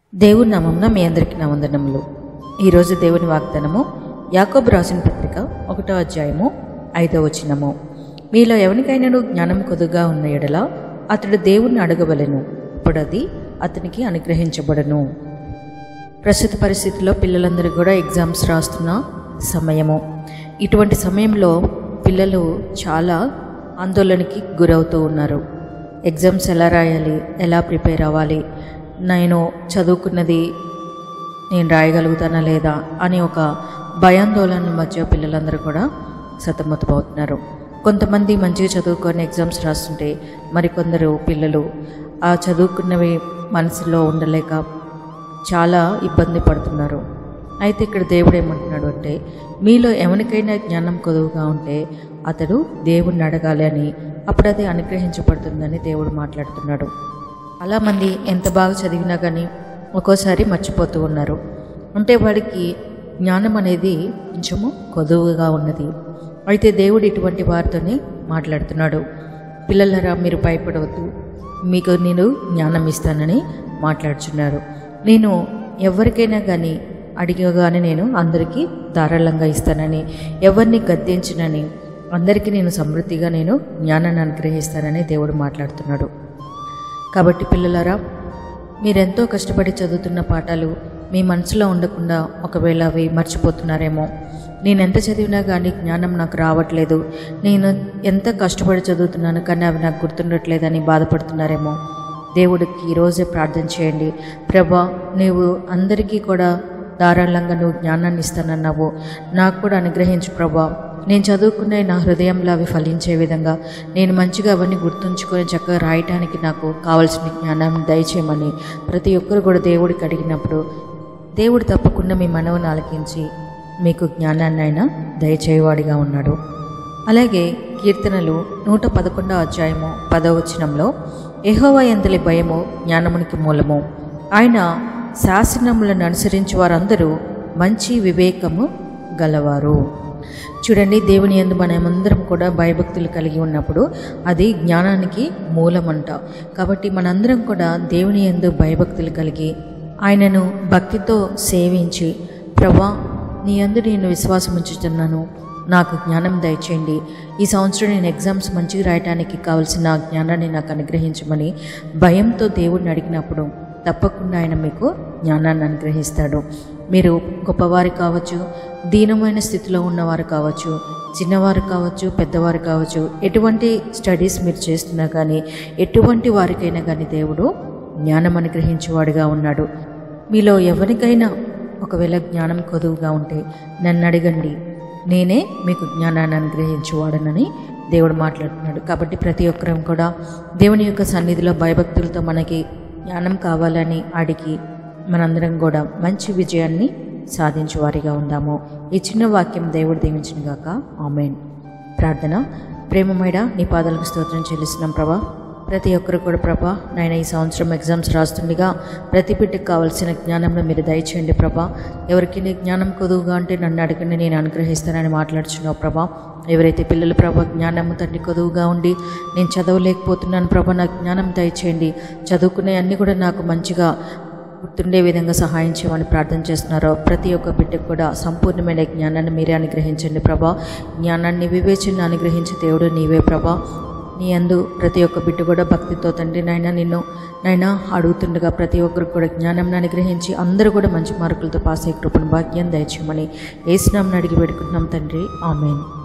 దేవుని నామంన మీ అందరికీ నా వందనములు ఈరోజు దేవుని వాగ్దానము యాకోబు రాసిన పత్రిక ఒకటో అధ్యాయము ఐదో వచనము మీలో ఎవరికైనాను జ్ఞానం కొద్దుగా ఉన్న ఎడల అతడు దేవుణ్ణి అడగవలెను అప్పుడు అది అతనికి అనుగ్రహించబడను ప్రస్తుత పరిస్థితుల్లో పిల్లలందరూ కూడా ఎగ్జామ్స్ రాస్తున్న సమయము ఇటువంటి సమయంలో పిల్లలు చాలా ఆందోళనకి గురవుతూ ఉన్నారు ఎగ్జామ్స్ ఎలా రాయాలి ఎలా ప్రిపేర్ అవ్వాలి నేను చదువుకున్నది నేను రాయగలుగుతానా లేదా అని ఒక భయాందోళన మధ్య పిల్లలందరూ కూడా సతమతమవుతున్నారు కొంతమంది మంచిగా చదువుకొని ఎగ్జామ్స్ రాస్తుంటే మరికొందరు పిల్లలు ఆ చదువుకున్నవి మనసులో ఉండలేక చాలా ఇబ్బంది పడుతున్నారు అయితే ఇక్కడ దేవుడు ఏమంటున్నాడు అంటే మీలో ఎవరికైనా జ్ఞానం కొదువుగా ఉంటే అతడు దేవుణ్ణి అడగాలి అని అప్పుడు అది అనుగ్రహించబడుతుందని దేవుడు మాట్లాడుతున్నాడు అలా మంది ఎంత బాగా చదివినా కానీ ఒక్కోసారి మర్చిపోతూ ఉన్నారు అంటే వాడికి జ్ఞానం అనేది కొంచెము కొదువుగా ఉన్నది అయితే దేవుడు ఇటువంటి వారితోనే మాట్లాడుతున్నాడు పిల్లలరా మీరు భయపడవద్దు మీకు నేను జ్ఞానం ఇస్తానని మాట్లాడుచున్నారు నేను ఎవరికైనా కానీ అడిగగానే నేను అందరికీ ధారాళంగా ఇస్తానని ఎవరిని గద్దించనని అందరికీ నేను సమృద్ధిగా నేను జ్ఞానాన్ని అనుగ్రహిస్తానని దేవుడు మాట్లాడుతున్నాడు కాబట్టి పిల్లలారా మీరెంతో కష్టపడి చదువుతున్న పాఠాలు మీ మనసులో ఉండకుండా ఒకవేళ అవి మర్చిపోతున్నారేమో నేను ఎంత చదివినా కానీ జ్ఞానం నాకు రావట్లేదు నేను ఎంత కష్టపడి చదువుతున్నాను కానీ అవి నాకు గుర్తుండట్లేదని బాధపడుతున్నారేమో దేవుడికి ఈరోజే ప్రార్థన చేయండి ప్రభా నీవు అందరికీ కూడా ధారాళంగా నువ్వు జ్ఞానాన్ని ఇస్తానన్నావు నాకు కూడా అనుగ్రహించు ప్రభా నేను చదువుకునే నా హృదయంలో అవి ఫలించే విధంగా నేను మంచిగా అవన్నీ గుర్తుంచుకొని చక్కగా రాయటానికి నాకు కావలసిన జ్ఞానాన్ని దయచేయమని ప్రతి ఒక్కరు కూడా దేవుడికి అడిగినప్పుడు దేవుడు తప్పకుండా మీ మనవుని ఆలకించి మీకు జ్ఞానాన్ని ఆయన దయచేయవాడిగా ఉన్నాడు అలాగే కీర్తనలు నూట పదకొండవ అధ్యాయము పదవచనంలో ఎహోవా ఎంతలి భయము జ్ఞానమునికి మూలము ఆయన శాసనములను అనుసరించి వారందరూ మంచి వివేకము గలవారు చూడండి దేవుని ఎందు మనమందరం కూడా భయభక్తులు కలిగి ఉన్నప్పుడు అది జ్ఞానానికి మూలమంట కాబట్టి మనందరం కూడా దేవుని ఎందు భయభక్తులు కలిగి ఆయనను భక్తితో సేవించి ప్రభా నీ అందు నేను విశ్వాసం ఉంచుతున్నాను నాకు జ్ఞానం దయచేయండి ఈ సంవత్సరం నేను ఎగ్జామ్స్ మంచిగా రాయడానికి కావలసిన జ్ఞానాన్ని నాకు అనుగ్రహించమని భయంతో దేవుడిని అడిగినప్పుడు తప్పకుండా ఆయన మీకు జ్ఞానాన్ని అనుగ్రహిస్తాడు మీరు గొప్పవారు కావచ్చు దీనమైన స్థితిలో ఉన్నవారు కావచ్చు చిన్నవారు కావచ్చు పెద్దవారు కావచ్చు ఎటువంటి స్టడీస్ మీరు చేస్తున్నా కానీ ఎటువంటి వారికైనా కానీ దేవుడు జ్ఞానం అనుగ్రహించేవాడుగా ఉన్నాడు మీలో ఎవరికైనా ఒకవేళ జ్ఞానం కొదువుగా ఉంటే నన్ను అడగండి నేనే మీకు జ్ఞానాన్ని అనుగ్రహించేవాడనని దేవుడు మాట్లాడుతున్నాడు కాబట్టి ప్రతి ఒక్కరం కూడా దేవుని యొక్క సన్నిధిలో భయభక్తులతో మనకి జ్ఞానం కావాలని అడిగి మనందరం కూడా మంచి విజయాన్ని సాధించే వారిగా ఉందాము ఈ చిన్న వాక్యం దేవుడు దీవించిన గాక ఆమెన్ ప్రార్థన ప్రేమమైడ నీ పాదాలకు స్తోత్రం చెల్లిస్తున్నాం ప్రభా ప్రతి ఒక్కరు కూడా ప్రభా నాయన ఈ సంవత్సరం ఎగ్జామ్స్ రాస్తుండగా ప్రతి బిడ్డకు కావాల్సిన జ్ఞానంలో మీరు దయచేయండి ప్రభా ఎవరికి నీ జ్ఞానం కొదువుగా అంటే నన్ను అడగండి నేను అనుగ్రహిస్తానని మాట్లాడుచున్నావు ప్రభా ఎవరైతే పిల్లలు ప్రభా జ్ఞానము తండ్రి కొదువుగా ఉండి నేను చదవలేకపోతున్నాను ప్రభా నాకు జ్ఞానం దయచేయండి చదువుకునే అన్నీ కూడా నాకు మంచిగా గుర్తుండే విధంగా సహాయం చేయమని ప్రార్థన చేస్తున్నారో ప్రతి ఒక్క బిడ్డకు కూడా సంపూర్ణమైన జ్ఞానాన్ని మీరే అనుగ్రహించండి ప్రభా జ్ఞానాన్ని వివేచన అనుగ్రహించే దేవుడు నీవే ప్రభా నీ అందు ప్రతి ఒక్క బిడ్డ కూడా భక్తితో తండ్రి నాయన నిన్ను నాయన అడుగుతుండగా ప్రతి ఒక్కరికి కూడా జ్ఞానం అనుగ్రహించి అందరూ కూడా మంచి మార్కులతో పాస్ అయ్యే కృపను భాగ్యం దయచేయమని ఏసునామని అడిగి పెట్టుకుంటున్నాం తండ్రి ఆమెన్